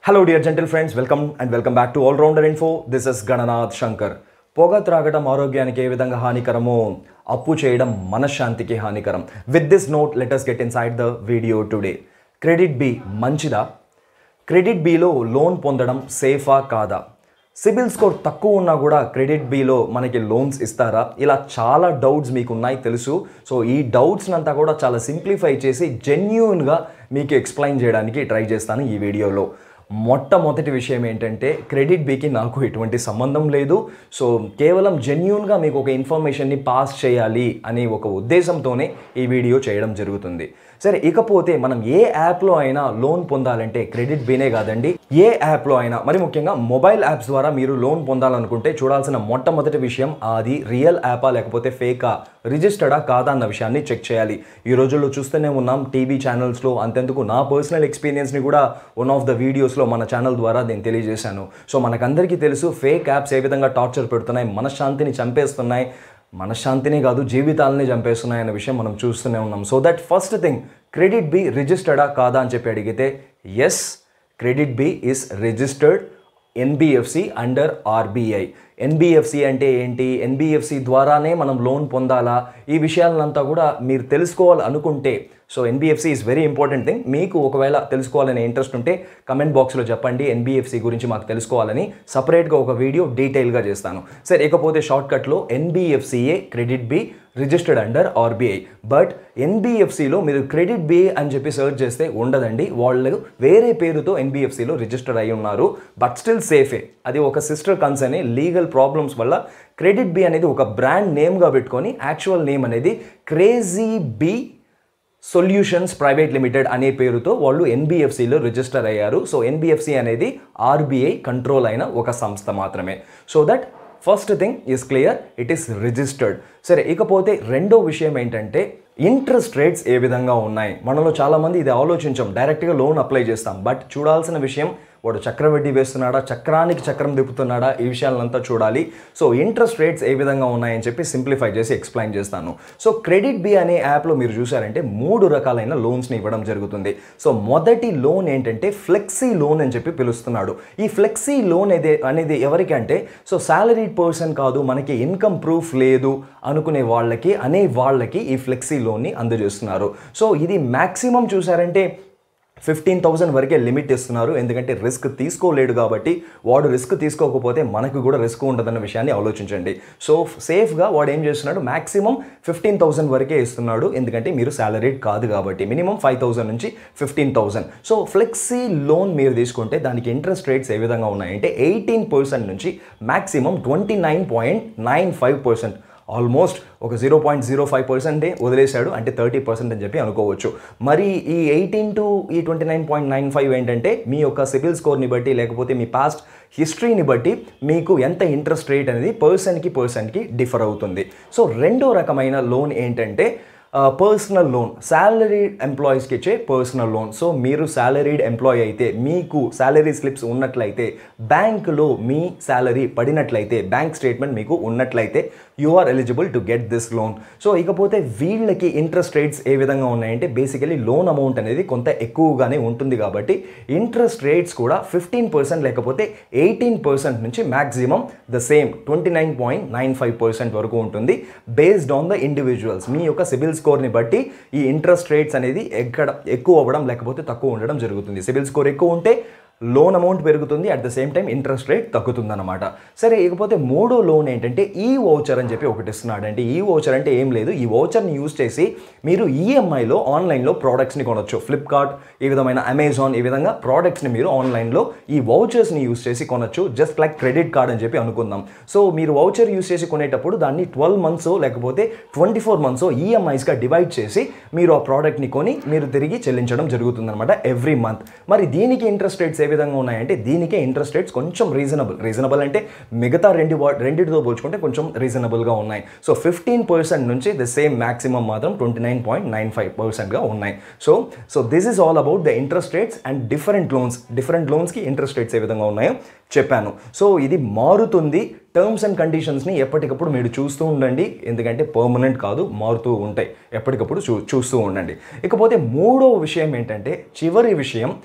Hello dear gentle friends welcome and welcome back to all rounder info this is Gananath Shankar పొగ త్రాగడం ఆరోగ్యానికి ఏ విధంగా హానికరమో అప్పు చేయడం మనశ్శాంతికి హానికరం with this note let's get inside the video today credit B మంచిదా క్రెడిట్ బిలో లోన్ పొందడం సేఫా కాదా సిబిల్ స్కోర్ తక్కువ ఉన్నా కూడా క్రెడిట్ బిలో మనకి లోన్స్ ఇస్తారా ఇలా చాలా డౌట్స్ మీకు ఉన్నాయి తెలుసు సో ఈ డౌట్స్ అంతా కూడా చాలా సింప్లిఫై చేసి జెన్యున్గా మీకు ఎక్స్ప్లెయిన్ చేయడానికి ట్రై చేస్తాను ఈ వీడియోలో మొట్టమొదటి విషయం ఏంటంటే క్రెడిట్ బికి నాకు ఎటువంటి సంబంధం లేదు సో కేవలం జెన్యున్గా మీకు ఒక ఇన్ఫర్మేషన్ని పాస్ చేయాలి అనే ఒక ఉద్దేశంతోనే ఈ వీడియో చేయడం జరుగుతుంది సరే ఇకపోతే మనం ఏ యాప్లో అయినా లోన్ పొందాలంటే క్రెడిట్ బీనే కాదండి ఏ యాప్లో అయినా మరి ముఖ్యంగా మొబైల్ యాప్స్ ద్వారా మీరు లోన్ పొందాలనుకుంటే చూడాల్సిన మొట్టమొదటి విషయం అది రియల్ యాపా లేకపోతే ఫేకా రిజిస్టర్డా కాదా అన్న విషయాన్ని చెక్ చేయాలి ఈ రోజుల్లో చూస్తూనే ఉన్నాం టీవీ ఛానల్స్లో అంతెందుకు నా పర్సనల్ ఎక్స్పీరియన్స్ని కూడా వన్ ఆఫ్ ద వీడియోస్లో మన ఛానల్ ద్వారా నేను తెలియజేశాను సో మనకందరికీ తెలుసు ఫేక్ యాప్స్ ఏ విధంగా టార్చర్ పెడుతున్నాయి మనశ్శాంతిని చంపేస్తున్నాయి మనశ్శాంతిని కాదు జీవితాలని చంపేస్తున్నాయి అనే విషయం మనం చూస్తూనే ఉన్నాం so that first thing credit B రిజిస్టర్డా కాదా అని చెప్పి అడిగితే yes credit B is registered NBFC under RBI NBFC అంటే ఏంటి ఎన్బిఎఫ్సి ద్వారానే మనం లోన్ పొందాలా ఈ విషయాలంతా కూడా మీరు తెలుసుకోవాలి అనుకుంటే so NBFC is very important thing మీకు ఒకవేళ తెలుసుకోవాలనే ఇంట్రెస్ట్ ఉంటే కమెంట్ బాక్స్లో చెప్పండి ఎన్బిఎఫ్సి గురించి మాకు తెలుసుకోవాలని సపరేట్గా ఒక వీడియో డీటెయిల్గా చేస్తాను సరే ఇకపోతే షార్ట్కట్లో ఎన్బిఎఫ్సిఏ credit B registered under RBI but ఎన్బిఎఫ్సిలో మీరు క్రెడిట్ బి అని చెప్పి సెర్చ్ చేస్తే ఉండదండి వాళ్ళు వేరే పేరుతో ఎన్బిఎఫ్సిలో రిజిస్టర్ అయి ఉన్నారు బట్ స్టిల్ సేఫే అది ఒక సిస్టర్ కన్సర్న్ లీగల్ ప్రాబ్లమ్స్ వల్ల క్రెడిట్ బి అనేది ఒక బ్రాండ్ నేమ్గా పెట్టుకొని యాక్చువల్ నేమ్ అనేది crazy B solutions private limited అనే పేరుతో వాళ్ళు ఎన్బిఎఫ్సిలో రిజిస్టర్ అయ్యారు సో ఎన్బిఎఫ్సి అనేది ఆర్బీఐ కంట్రోల్ అయిన ఒక సంస్థ మాత్రమే so that first thing is clear it is registered సరే ఇకపోతే రెండో విషయం ఏంటంటే ఇంట్రెస్ట్ రేట్స్ ఏ విధంగా ఉన్నాయి మనలో చాలామంది ఇది ఆలోచించాం డైరెక్ట్గా లోన్ అప్లై చేస్తాం బట్ చూడాల్సిన విషయం వాడు చక్రవడ్డీ వేస్తున్నాడా చక్రానికి చక్రం తిప్పుతున్నాడా ఈ విషయాలంతా చూడాలి సో ఇంట్రెస్ట్ రేట్స్ ఏ విధంగా ఉన్నాయని చెప్పి సింప్లిఫై చేసి ఎక్స్ప్లెయిన్ చేస్తాను సో క్రెడిట్ బి అనే యాప్లో మీరు చూసారంటే మూడు రకాలైన లోన్స్ని ఇవ్వడం జరుగుతుంది సో మొదటి లోన్ ఏంటంటే ఫ్లెక్సీ లోన్ అని చెప్పి పిలుస్తున్నాడు ఈ ఫ్లెక్సీ లోన్ ఏదే అనేది ఎవరికి అంటే సో సాలరీడ్ పర్సన్ కాదు మనకి ఇన్కమ్ ప్రూఫ్ లేదు అనుకునే వాళ్ళకి అనే వాళ్ళకి ఈ ఫ్లెక్సీ లోన్ని అందజేస్తున్నారు సో ఇది మ్యాక్సిమం చూసారంటే ఫిఫ్టీన్ థౌసండ్ వరకే లిమిట్ ఇస్తున్నారు ఎందుకంటే రిస్క్ తీసుకోలేడు కాబట్టి వాడు రిస్క్ తీసుకోకపోతే మనకు కూడా రిస్క్ ఉండదన్న విషయాన్ని ఆలోచించండి సో సేఫ్గా వాడు ఏం చేస్తున్నాడు మాక్సిమం ఫిఫ్టీన్ థౌసండ్ వరకే ఇస్తున్నాడు ఎందుకంటే మీరు సాలరీడ్ కాదు కాబట్టి మినిమం ఫైవ్ థౌసండ్ నుంచి fifteen thousand so flexi loan మీరు తీసుకుంటే దానికి ఇంట్రెస్ట్ రేట్స్ ఏ విధంగా ఉన్నాయంటే ఎయిటీన్ పర్సెంట్ నుంచి maximum twenty nine point nine five percent almost ఒక జీరో పాయింట్ జీరో ఫైవ్ పర్సెంటే వదిలేశాడు అంటే థర్టీ పర్సెంట్ అని చెప్పి అనుకోవచ్చు మరి ఈ ఎయిటీన్ టు ఈ twenty nine point nine five ఏంటంటే మీ యొక్క సిబిల్ స్కోర్ని బట్టి లేకపోతే మీ పాస్ట్ హిస్టరీని బట్టి మీకు ఎంత ఇంట్రెస్ట్ రేట్ అనేది పర్సన్కి పర్సన్కి డిఫర్ అవుతుంది సో రెండో రకమైన లోన్ ఏంటంటే పర్సనల్ లోన్ సాలరీడ్ ఎంప్లాయీస్కి ఇచ్చే పర్సనల్ లోన్ సో మీరు సాలరీడ్ ఎంప్లాయీ అయితే మీకు సాలరీ స్లిప్స్ ఉన్నట్లయితే బ్యాంకులో మీ సాలరీ పడినట్లయితే బ్యాంక్ స్టేట్మెంట్ మీకు ఉన్నట్లయితే you are eligible to get this loan so ఇకపోతే వీళ్ళకి ఇంట్రెస్ట్ రేట్స్ ఏ విధంగా ఉన్నాయంటే బేసికలీ లోన్ అమౌంట్ అనేది కొంత ఎక్కువగానే ఉంటుంది కాబట్టి ఇంట్రెస్ట్ రేట్స్ కూడా ఫిఫ్టీన్ పర్సెంట్ లేకపోతే ఎయిటీన్ పర్సెంట్ నుంచి maximum the same twenty nine point nine five percent వరకు ఉంటుంది బేస్డ్ ఆన్ ద ఇండివిజువల్స్ మీ యొక్క సిబిల్ స్కోర్ని బట్టి ఈ ఇంట్రెస్ట్ రేట్స్ అనేది ఎక్కడ ఎక్కువ అవ్వడం లేకపోతే తక్కువ ఉండడం జరుగుతుంది సిబిల్ స్కోర్ ఎక్కువ ఉంటే లోన్ అమౌంట్ పెరుగుతుంది at the same time interest rate తగ్గుతుందన్నమాట సరే ఇకపోతే మూడో లోన్ ఏంటంటే ఈ వౌచర్ అని చెప్పి ఒకటి ఇస్తున్నాడు అంటే ఈ వౌచర్ అంటే ఏం లేదు ఈ వౌచర్ని యూజ్ చేసి మీరు ఈఎంఐలో ఆన్లైన్లో ప్రోడక్ట్స్ని కొనొచ్చు ఫ్లిప్కార్ట్ ఈ విధమైన అమెజాన్ ఈ విధంగా ప్రోడక్ట్స్ని మీరు ఆన్లైన్లో ఈ వౌచర్స్ని యూజ్ చేసి కొనొచ్చు జస్ట్ లైక్ క్రెడిట్ కార్డ్ అని చెప్పి అనుకుందాం సో మీరు వౌచర్ యూజ్ చేసి కొనేటప్పుడు దాన్ని ట్వెల్వ్ మంత్స్ లేకపోతే ట్వంటీ ఫోర్ మంత్స్ ఈఎంఐస్గా డివైడ్ చేసి మీరు ఆ ప్రోడక్ట్ని కొని మీరు తిరిగి చెల్లించడం జరుగుతుందన్నమాట ఎవ్రీ మంత్ మరి దీనికి ఇంట్రెస్ట్ రేట్స్ ఏ విధంగా ఉన్నాయంటే దీనికే ఇంట్రెస్ట్ రేట్స్ కొంచెం రీజనబుల్ రీజనబుల్ అంటే మిగతా రెండు వా- రెండిటితో పోల్చుకుంటే కొంచెం రీజనబుల్గా ఉన్నాయి సో ఫిఫ్టీన్ పర్సెంట్ నుంచి ద సేమ్ మాక్సిమం మాత్రం twenty nine point nine five పర్సెంట్గా ఉన్నాయి so so this is all about the interest rates and different loans different లోన్స్కి ఇంట్రెస్ట్ రేట్స్ ఏ విధంగా ఉన్నాయో చెప్పాను సో ఇది మారుతుంది టర్మ్స్ అండ్ కండిషన్స్ని ఎప్పటికప్పుడు మీరు చూస్తూ ఉండండి ఎందుకంటే పర్మనెంట్ కాదు మారుతూ ఉంటాయి ఎప్పటికప్పుడు చూ చూస్తూ ఉండండి ఇకపోతే మూడో విషయం ఏంటంటే చివరి విషయం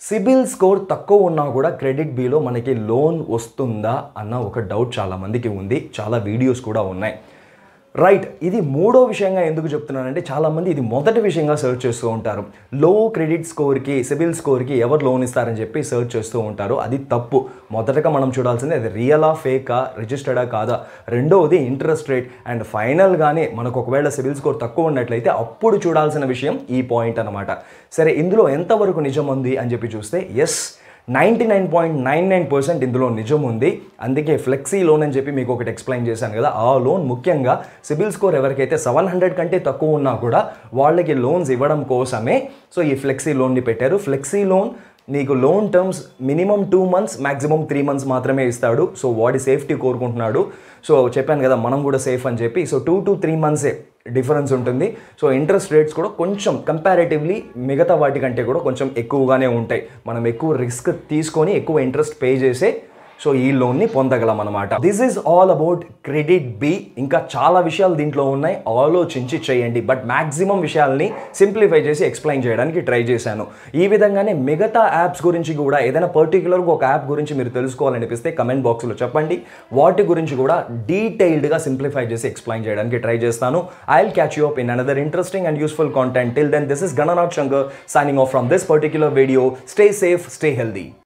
సిబిల్ స్కోర్ తక్కువ ఉన్నా కూడా క్రెడిట్ బిలో మనకి లోన్ వస్తుందా అన్న ఒక డౌట్ చాలా మందికి ఉంది చాలా వీడియోస్ కూడా ఉన్నాయి రైట్ ఇది మూడో విషయంగా ఎందుకు చెప్తున్నానంటే చాలామంది ఇది మొదటి విషయంగా సెర్చ్ చేస్తూ ఉంటారు లో క్రెడిట్ స్కోర్కి సిబిల్ స్కోర్కి ఎవరు లోన్ ఇస్తారని చెప్పి సెర్చ్ చేస్తూ ఉంటారు అది తప్పు మొదటగా మనం చూడాల్సింది అది రియలా ఫేకా రిజిస్టర్డా కాదా రెండవది ఇంట్రెస్ట్ రేట్ అండ్ ఫైనల్గానే మనకు ఒకవేళ సిబిల్ స్కోర్ తక్కువ ఉన్నట్లయితే అప్పుడు చూడాల్సిన విషయం ఈ పాయింట్ అనమాట సరే ఇందులో ఎంతవరకు నిజం ఉంది అని చెప్పి చూస్తే yes ninety nine point nine nine percent ఇందులో నిజం ఉంది అందుకే ఫ్లెక్సీ లోన్ అని చెప్పి మీకు ఒకటి ఎక్స్ప్లెయిన్ చేశాను కదా ఆ లోన్ ముఖ్యంగా సిబిల్ స్కోర్ ఎవరికైతే సెవెన్ హండ్రెడ్ కంటే తక్కువ ఉన్నా కూడా వాళ్ళకి లోన్స్ ఇవ్వడం కోసమే సో ఈ ఫ్లెక్సీ లోన్ని పెట్టారు ఫ్లెక్సీ లోన్ నీకు loan terms minimum two months maximum three months మాత్రమే ఇస్తాడు సో వాడి సేఫ్టీ కోరుకుంటున్నాడు సో చెప్పాను కదా మనం కూడా సేఫ్ అని చెప్పి సో టూ టు త్రీ మంత్సే డిఫరెన్స్ ఉంటుంది సో ఇంట్రెస్ట్ రేట్స్ కూడా కొంచెం కంపారేటివ్లీ మిగతా వాటికంటే కూడా కొంచెం ఎక్కువగానే ఉంటాయి మనం ఎక్కువ రిస్క్ తీసుకొని ఎక్కువ ఇంట్రెస్ట్ పే చేసే సో ఈ లోన్ని పొందగలం అనమాట this is all about credit బి ఇంకా చాలా విషయాలు దీంట్లో ఉన్నాయి ఆలోచించి చేయండి బట్ మ్యాక్సిమం విషయాల్ని సింప్లిఫై చేసి ఎక్స్ప్లెయిన్ చేయడానికి ట్రై చేశాను ఈ విధంగానే మిగతా యాప్స్ గురించి కూడా ఏదైనా పర్టికులర్గా ఒక యాప్ గురించి మీరు తెలుసుకోవాలనిపిస్తే కమెంట్ బాక్స్లో చెప్పండి వాటి గురించి కూడా డీటెయిల్డ్గా సింప్లిఫై చేసి ఎక్స్ప్లెయిన్ చేయడానికి ట్రై చేస్తాను I will catch you up in another interesting and useful content till then this is Gananath Shankar signing off from this particular video. Stay safe, stay healthy.